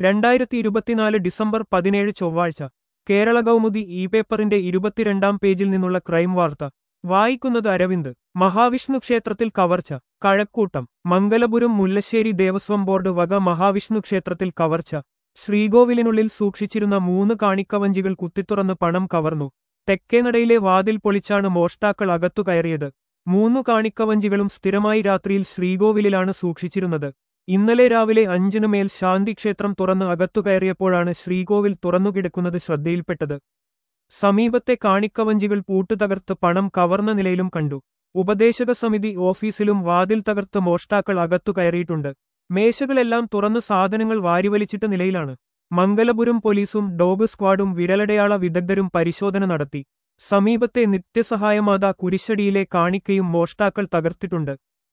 രണ്ടായിരത്തി ഇരുപത്തിനാല് ഡിസംബർ പതിനേഴ് ചൊവ്വാഴ്ച കേരള കൗമുദി ഇ പേപ്പറിന്റെ ഇരുപത്തിരണ്ടാം പേജിൽ നിന്നുള്ള ക്രൈം വാർത്ത വായിക്കുന്നത് അരവിന്ദ് മഹാവിഷ്ണു ക്ഷേത്രത്തിൽ കവർച്ച കഴക്കൂട്ടം മംഗലപുരം മുല്ലശ്ശേരി ദേവസ്വം ബോർഡ് വക മഹാവിഷ്ണു ക്ഷേത്രത്തിൽ കവർച്ച ശ്രീകോവിലിനുള്ളിൽ സൂക്ഷിച്ചിരുന്ന മൂന്ന് കാണിക്കവഞ്ചികൾ കുത്തിത്തുറന്ന് പണം കവർന്നു തെക്കേനടയിലെ വാതിൽ പൊളിച്ചാണ് മോഷ്ടാക്കൾ അകത്തു കയറിയത് മൂന്നു കാണിക്കവഞ്ചികളും സ്ഥിരമായി രാത്രിയിൽ ശ്രീകോവിലിലാണ് സൂക്ഷിച്ചിരുന്നത് ഇന്നലെ രാവിലെ അഞ്ചിനു മേൽ ശാന്തിക്ഷേത്രം തുറന്ന് അകത്തു കയറിയപ്പോഴാണ് ശ്രീകോവിൽ തുറന്നുകിടക്കുന്നത് ശ്രദ്ധയിൽപ്പെട്ടത് സമീപത്തെ കാണിക്കവഞ്ചികൾ പൂട്ടുതകർത്ത് പണം കവർന്ന നിലയിലും കണ്ടു ഉപദേശക സമിതി ഓഫീസിലും വാതിൽ തകർത്ത് മോഷ്ടാക്കൾ അകത്തു കയറിയിട്ടുണ്ട് മേശകളെല്ലാം തുറന്ന് സാധനങ്ങൾ വാരിവലിച്ചിട്ട നിലയിലാണ് മംഗലപുരം പോലീസും ഡോഗ് സ്ക്വാഡും വിരലടയാള വിദഗ്ധരും പരിശോധന നടത്തി സമീപത്തെ നിത്യസഹായമാത കുരിശടിയിലെ കാണിക്കയും മോഷ്ടാക്കൾ തകർത്തിട്ടുണ്ട്